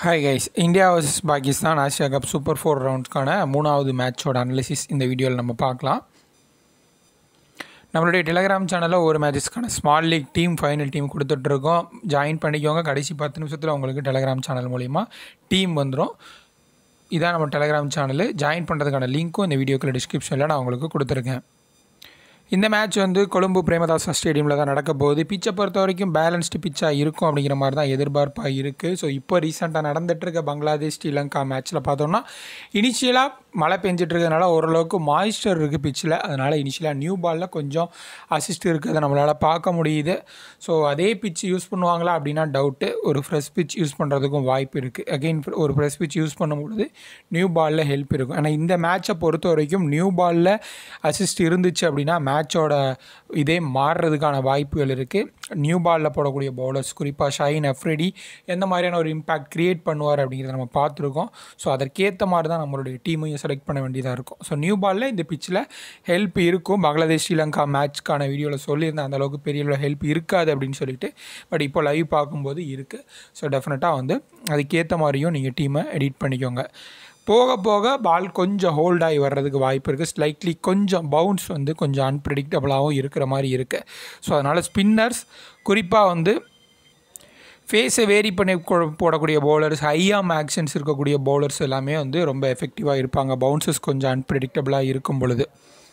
hi guys India vs Pakistan Asia cup super four ரவுண்ட்ஸ்க்கான மூணாவது மேட்சோட அனலிசிஸ் இந்த வீடியோவில் நம்ம பார்க்கலாம் நம்மளுடைய டெலிகிராம் சேனலில் ஒரு மேட்சஸ்க்கான small league team final team கொடுத்துட்ருக்கோம் ஜாயின் பண்ணிக்கோங்க கடைசி பத்து நிமிஷத்தில் உங்களுக்கு டெலிகிராம் சேனல் மூலிமா டீம் வந்துடும் இதான் நம்ம டெலிகிராம் சேனல் ஜாயின் பண்ணுறதுக்கான லிங்க்கும் இந்த வீடியோக்குள்ள டிஸ்கிரிப்ஷனில் நான் உங்களுக்கு கொடுத்துருக்கேன் இந்த மேட்ச் வந்து கொழும்பு பிரேமதாசா ஸ்டேடியமில் தான் நடக்க போகுது பிச்சை பொறுத்த வரைக்கும் பேலன்ஸ்டு பிச்சாக இருக்கும் அப்படிங்கிற மாதிரி தான் எதிர்பார்ப்பாக இருக்குது ஸோ இப்போ ரீசெண்டாக நடந்துகிட்ருக்க பங்களாதேஷ் ஸ்ரீலங்கா மேட்ச்சில் பார்த்தோம்னா இனிஷியலாக மழை பெஞ்சிட்டு இருக்கிறதுனால ஓரளவுக்கு மாய்ஸ்டர் இருக்குது பிச்சில் அதனால் இனிஷியலாக நியூ பாலில் கொஞ்சம் அசிஸ்ட் இருக்கிறத நம்மளால் பார்க்க முடியுது ஸோ அதே பிச் யூஸ் பண்ணுவாங்களா அப்படின்னா டவுட்டு ஒரு ஃப்ரெஷ் பிச் யூஸ் பண்ணுறதுக்கும் வாய்ப்பு இருக்குது அகெயின் ஒரு ஃப்ரெஷ் பிச் யூஸ் பண்ணும்பொழுது நியூ பாலில் ஹெல்ப் இருக்கும் ஆனால் இந்த மேட்சை பொறுத்த வரைக்கும் நியூ பாலில் அசிஸ்ட் இருந்துச்சு அப்படின்னா மேட்சோட இதே மாறுறதுக்கான வாய்ப்புகள் இருக்குது நியூ பாலில் போடக்கூடிய பவுலர்ஸ் குறிப்பாக ஷைன் அஃப்ரெடி எந்த மாதிரியான ஒரு இம்பேக்ட் க்ரியேட் பண்ணுவார் அப்படிங்கிறத நம்ம பார்த்துருக்கோம் ஸோ அதற்கேற்ற மாதிரி தான் நம்மளுடைய டீமையும் செலக்ட் பண்ண வேண்டியதாக இருக்கும் ஸோ நியூ பாலில் இந்த பிச்சில் ஹெல்ப் இருக்கும் பங்களாதேஷ் ஸ்ரீலங்கா மேட்ச்க்கான வீடியோவில் சொல்லியிருந்தேன் அந்த அளவுக்கு பெரிய அளவு ஹெல்ப் இருக்காது அப்படின்னு சொல்லிட்டு பட் இப்போ லைவ் பார்க்கும்போது இருக்குது ஸோ டெஃபினட்டாக வந்து அதுக்கேற்ற மாதிரியும் நீங்கள் டீமை எடிட் பண்ணிக்கோங்க போக போக பால் கொஞ்சம் ஹோல்ட் ஆகி வர்றதுக்கு வாய்ப்பு இருக்குது ஸ்லைட்லி கொஞ்சம் பவுன்ஸ் வந்து கொஞ்சம் அன்பிரடிக்டபுளாகவும் இருக்கிற மாதிரி இருக்குது ஸோ அதனால் ஸ்பின்னர்ஸ் குறிப்பாக வந்து ஃபேஸை வேரி பண்ணி கொ- போடக்கூடிய பவுலர்ஸ் ஹையாம் ஆக்ஷன்ஸ் இருக்கக்கூடிய பவுலர்ஸ் எல்லாமே வந்து ரொம்ப எஃபெக்டிவாக இருப்பாங்க பவுன்சஸ் கொஞ்சம் அன்பிரடிக்டபுளாக இருக்கும் பொழுது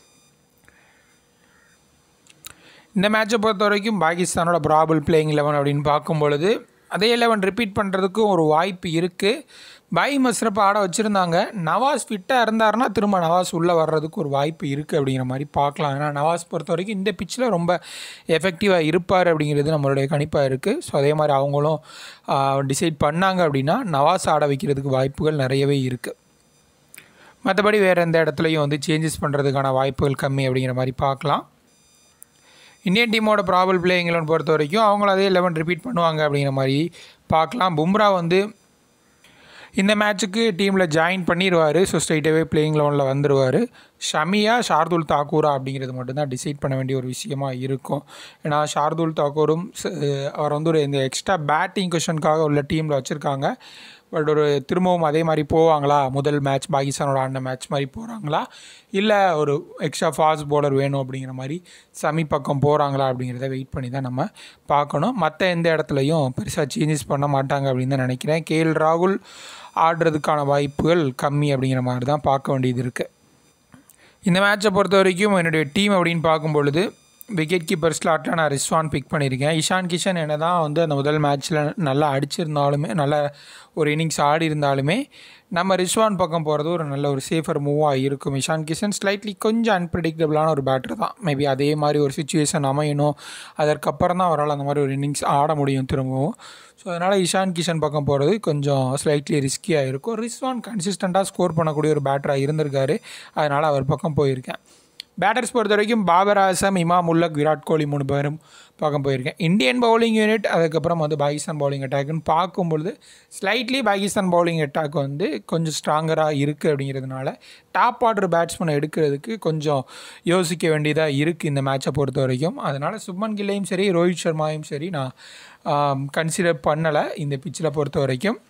இந்த மேட்சை பொறுத்த வரைக்கும் பாகிஸ்தானோட ப்ராபல் பிளேயிங் லெவன் அப்படின்னு பார்க்கும் பொழுது அதே லெவன் ரிப்பீட் பண்ணுறதுக்கும் ஒரு வாய்ப்பு இருக்குது பை மஸ்ரப் ஆட வச்சுருந்தாங்க நவாஸ் ஃபிட்டாக இருந்தாருன்னா திரும்ப நவாஸ் உள்ளே வர்றதுக்கு ஒரு வாய்ப்பு இருக்குது அப்படிங்கிற மாதிரி பார்க்கலாம் ஏன்னா நவாஸ் பொறுத்த வரைக்கும் இந்த பிச்சில் ரொம்ப எஃபெக்டிவாக இருப்பார் அப்படிங்கிறது நம்மளுடைய கணிப்பாக இருக்குது ஸோ அதே மாதிரி அவங்களும் டிசைட் பண்ணாங்க அப்படின்னா நவாஸ் ஆட வைக்கிறதுக்கு வாய்ப்புகள் நிறையவே இருக்குது மற்றபடி வேறு எந்த இடத்துலையும் வந்து சேஞ்சஸ் பண்ணுறதுக்கான வாய்ப்புகள் கம்மி அப்படிங்கிற மாதிரி பார்க்கலாம் இந்தியன் டீமோட ப்ராபல் பிளேயிங்களை பொறுத்த வரைக்கும் அவங்களும் அதே லெவன் ரிப்பீட் பண்ணுவாங்க அப்படிங்கிற மாதிரி பார்க்கலாம் பும்ரா வந்து இந்த மேட்ச்சுக்கு டீமில் ஜாயின் பண்ணிடுவார் ஸோ ஸ்ட்ரைட்டாகவே பிளேயிங் லெவனில் வந்துடுவார் ஷமியா ஷார்துல் தாக்கூரா அப்படிங்கிறது மட்டும்தான் டிசைட் பண்ண வேண்டிய ஒரு விஷயமா இருக்கும் ஏன்னா ஷார்துல் தாக்கூரும் ச- அவர் வந்து ஒரு இந்த எக்ஸ்ட்ரா பேட்டிங் கொஷனுக்காக உள்ள டீமில் வச்சுருக்காங்க பட் ஒரு திரும்பவும் அதே மாதிரி போவாங்களா முதல் மேட்ச் பாகிஸ்தானோட ஆடின மேட்ச் மாதிரி போகிறாங்களா இல்லை ஒரு எக்ஸ்ட்ரா ஃபாஸ்ட் bowler வேணும் அப்படிங்கிற மாதிரி சமி பக்கம் போகிறாங்களா அப்படிங்கிறத வெயிட் பண்ணி தான் நம்ம பார்க்கணும் மற்ற எந்த இடத்துலையும் பெருசாக சேஞ்சஸ் பண்ண மாட்டாங்க அப்படின்னு தான் நினைக்கிறேன் கேஎல் ராகுல் ஆடுறதுக்கான வாய்ப்புகள் கம்மி அப்படிங்கிற மாதிரி தான் பார்க்க வேண்டியது இருக்குது இந்த மேட்சை பொறுத்த வரைக்கும் என்னுடைய டீம் அப்படின்னு பார்க்கும் பொழுது விக்கெட் கீப்பர் ஸ்லாட்டில் நான் ரிஸ்வான் பிக் பண்ணியிருக்கேன் இஷான் கிஷன் என்ன தான் வந்து அந்த முதல் மேட்ச்சில் நல்லா அடிச்சிருந்தாலுமே நல்ல ஒரு இன்னிங்ஸ் ஆடி இருந்தாலுமே நம்ம ரிஸ்வான் பக்கம் போகிறது ஒரு நல்ல ஒரு சேஃபர் மூவாக இருக்கும் இஷான் கிஷன் ஸ்லைட்லி கொஞ்சம் அன்பிரடிக்டபிளான ஒரு பேட்டர் தான் மேபி அதே மாதிரி ஒரு சுச்சுவேஷன் அமையணும் அதற்கப்புறம் தான் அவரால் அந்த மாதிரி ஒரு இன்னிங்ஸ் ஆட முடியும் திரும்பவும் ஸோ அதனால் இஷான் கிஷன் பக்கம் போகிறது கொஞ்சம் ஸ்லைட்லி ரிஸ்கியாக இருக்கும் ரிஸ்வான் கன்சிஸ்டண்ட்டாக ஸ்கோர் பண்ணக்கூடிய ஒரு பேட்டராக இருந்திருக்காரு அதனால் அவர் பக்கம் போயிருக்கேன் பேட்டர்ஸ் பொறுத்த வரைக்கும் பாபர் ஆசம் இமாம் உல்லக் விராட் கோலி மூணு பேரும் பக்கம் போயிருக்கேன் இந்தியன் பவுலிங் யூனிட் அதுக்கப்புறம் வந்து பாகிஸ்தான் பவுலிங் அட்டாக்னு பார்க்கும்பொழுது ஸ்லைட்லி பாகிஸ்தான் பவுலிங் அட்டாக் வந்து கொஞ்சம் ஸ்ட்ராங்கராக இருக்குது அப்படிங்கிறதுனால டாப் ஆர்டர் பேட்ஸ்மேனை எடுக்கிறதுக்கு கொஞ்சம் யோசிக்க வேண்டியதாக இருக்குது இந்த மேட்சை பொறுத்த வரைக்கும் அதனால் சுப்மன் கில்லையும் சரி ரோஹித் சர்மாவையும் சரி நான் கன்சிடர் பண்ணலை இந்த பிச்சில் பொறுத்த வரைக்கும்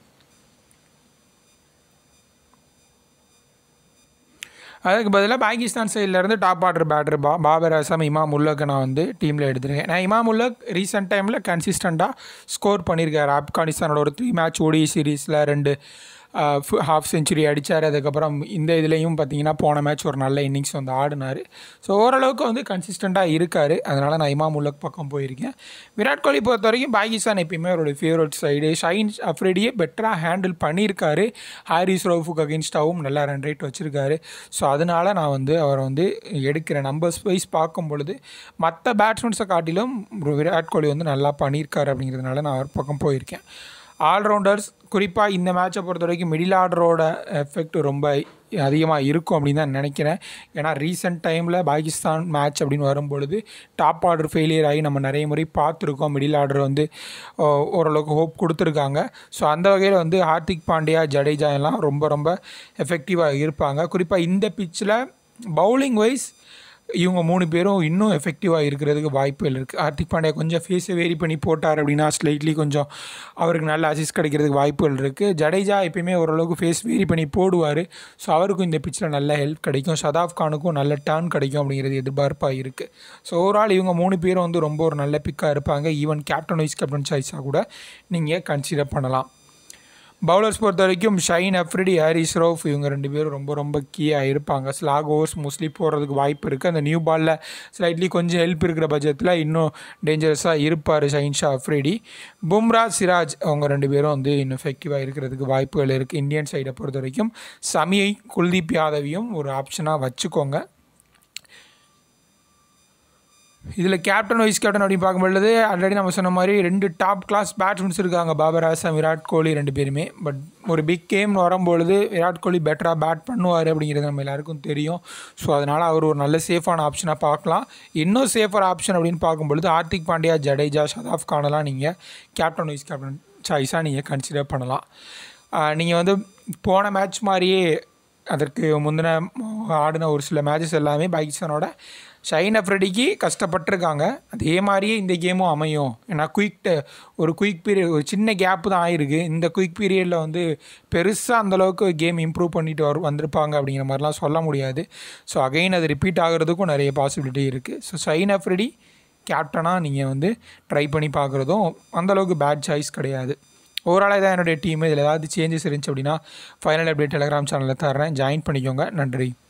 அதுக்கு பதிலாக பாகிஸ்தான் சைட்லேருந்து டாப் ஆர்டர் பேட்டர் பா பாபர் அசாம் இமாம் உல்லக்கை நான் வந்து டீமில் எடுத்திருக்கேன் நான் இமாம் உல்லக் ரீசெண்ட் டைமில் கன்சிஸ்டண்ட்டாக ஸ்கோர் பண்ணியிருக்காரு ஆப்கானிஸ்தானோட ஒரு த்ரீ மேட்ச் ஓடி சீரீஸில் ரெண்டு ஹாஃப் செஞ்சுரி அடித்தார் அதுக்கப்புறம் இந்த இதுலேயும் பார்த்தீங்கன்னா போன மேட்ச் ஒரு நல்ல இன்னிங்ஸ் வந்து ஆடினார் ஸோ ஓரளவுக்கு வந்து கன்சிஸ்டண்ட்டாக இருக்கார் அதனால் நான் இமாம் உல்லக் பக்கம் போயிருக்கேன் விராட் கோலி பொறுத்த வரைக்கும் பாகிஸ்தான் எப்பயுமே அவருடைய ஃபேவரட் சைடு ஷைன் அஃப்ரெடியே பெட்டராக ஹேண்டில் பண்ணியிருக்காரு ஹாரிஸ் ரவுஃபுக்கு அகேன்ஸ்டாகவும் நல்லா ரன் ரேட் வச்சுருக்காரு ஸோ அதனால் நான் வந்து அவரை வந்து எடுக்கிறேன் நம்பர்ஸ் வைஸ் பார்க்கும் பொழுது மற்ற பேட்ஸ்மேன்ஸை காட்டிலும் விராட் கோலி வந்து நல்லா பண்ணியிருக்காரு அப்படிங்கிறதுனால நான் அவர் பக்கம் போயிருக்கேன் ஆல்ரவுண்டர்ஸ் குறிப்பாக இந்த மேட்சை பொறுத்த வரைக்கும் மிடில் ஆர்டரோட எஃபெக்ட் ரொம்ப அதிகமாக இருக்கும் அப்படின்னு தான் நினைக்கிறேன் ஏன்னா ரீசெண்ட் டைமில் பாகிஸ்தான் மேட்ச் அப்படின்னு வரும்பொழுது டாப் ஆர்டர் ஃபெயிலியர் ஆகி நம்ம நிறைய முறை பார்த்துருக்கோம் மிடில் ஆர்டர் வந்து ஓ, ஓரளவுக்கு ஹோப் கொடுத்துருக்காங்க ஸோ அந்த வகையில் வந்து ஹார்திக் பாண்டியா ஜடேஜா எல்லாம் ரொம்ப ரொம்ப எஃபெக்டிவாக இருப்பாங்க குறிப்பாக இந்த பிச்சில் பவுலிங் வைஸ் இவங்க மூணு பேரும் இன்னும் எஃபெக்டிவாக இருக்கிறதுக்கு வாய்ப்புகள் இருக்குது ஹார்திக் பாண்டியா கொஞ்சம் ஃபேஸை வேரி பண்ணி போட்டார் அப்படின்னா ஸ்லைட்லி கொஞ்சம் அவருக்கு நல்ல அசிஸ்ட் கிடைக்கிறதுக்கு வாய்ப்புகள் இருக்குது ஜடேஜா எப்பயுமே ஓரளவுக்கு ஃபேஸ் வேரி பண்ணி போடுவார் ஸோ அவருக்கும் இந்த பிச்சில் நல்ல ஹெல்ப் கிடைக்கும் சதாப் கானுக்கும் நல்ல டர்ன் கிடைக்கும் அப்படிங்கிறது எதிர்பார்ப்பாக இருக்குது ஸோ ஓவரால் இவங்க மூணு பேரும் வந்து ரொம்ப ஒரு நல்ல பிக்காக இருப்பாங்க ஈவன் கேப்டன் வைஸ் கேப்டன் சாய்ஸாக கூட நீங்கள் கன்சிடர் பண்ணலாம் பவுலர்ஸ் பொறுத்த வரைக்கும் ஷைன் அஃப்ரிடி ஹாரிஸ் ரோஃப் இவங்க ரெண்டு பேரும் ரொம்ப ரொம்ப கீயாக இருப்பாங்க ஸ்லாக் ஓவர்ஸ் மோஸ்ட்லி போகிறதுக்கு வாய்ப்பு இருக்குது அந்த நியூ பாலில் ஸ்லைட்லி கொஞ்சம் ஹெல்ப் இருக்கிற பட்சத்தில் இன்னும் டேஞ்சரஸாக இருப்பார் ஷைன் ஷா அஃப்ரிடி பும்ரா சிராஜ் அவங்க ரெண்டு பேரும் வந்து இன்னும் எஃபெக்டிவாக இருக்கிறதுக்கு வாய்ப்புகள் இருக்குது இந்தியன் சைடை பொறுத்த வரைக்கும் சமியை குல்தீப் யாதவையும் ஒரு ஆப்ஷனாக வச்சுக்கோங்க இதில் கேப்டன் வைஸ் கேப்டன் அப்படின்னு பார்க்கும்பொழுது ஆல்ரெடி நம்ம சொன்ன மாதிரி ரெண்டு டாப் கிளாஸ் பேட்ஸ்மேன்ஸ் இருக்காங்க பாபர் ஆசம் விராட் கோலி ரெண்டு பேருமே பட் ஒரு பிக் கேம்னு வரும்பொழுது விராட் கோலி பெட்டராக பேட் பண்ணுவார் அப்படிங்கிறது நம்ம எல்லாருக்கும் தெரியும் ஸோ அதனால் அவர் ஒரு நல்ல சேஃபான ஆப்ஷனாக பார்க்கலாம் இன்னும் சேஃபர் ஆப்ஷன் அப்படின்னு பார்க்கும்பொழுது ஹார்திக் பாண்டியா ஜடேஜா ஷதாப் கானெல்லாம் நீங்கள் கேப்டன் வைஸ் கேப்டன் சாய்ஸாக நீங்கள் கன்சிடர் பண்ணலாம் நீங்கள் வந்து போன மேட்ச் மாதிரியே அதற்கு முந்தின ஆடின ஒரு சில மேட்சஸ் எல்லாமே பாகிஸ்தானோட ஷைன் அஃப்ரெடிக்கு கஷ்டப்பட்டிருக்காங்க அதே மாதிரியே இந்த கேமும் அமையும் ஏன்னா குயிக் ஒரு குயிக் பீரியட் ஒரு சின்ன கேப்பு தான் ஆயிருக்கு இந்த குயிக் பீரியடில் வந்து பெருசாக அந்தளவுக்கு கேம் இம்ப்ரூவ் பண்ணிட்டு வரு வந்திருப்பாங்க அப்படிங்கிற மாதிரிலாம் சொல்ல முடியாது ஸோ அகைன் அது ரிப்பீட் ஆகிறதுக்கும் நிறைய பாசிபிலிட்டி இருக்குது ஸோ ஷைன் அஃப்ரெடி கேப்டனாக நீங்கள் வந்து ட்ரை பண்ணி பார்க்குறதும் அந்தளவுக்கு பேட் சாய்ஸ் கிடையாது ஓவராலாக தான் என்னுடைய டீம் இதில் ஏதாவது சேஞ்சஸ் இருந்துச்சு அப்படின்னா ஃபைனல் அப்டேட் டெலிகிராம் சேனலில் தர்றேன் ஜாயின் பண்ணிக்கோங்க நன்றி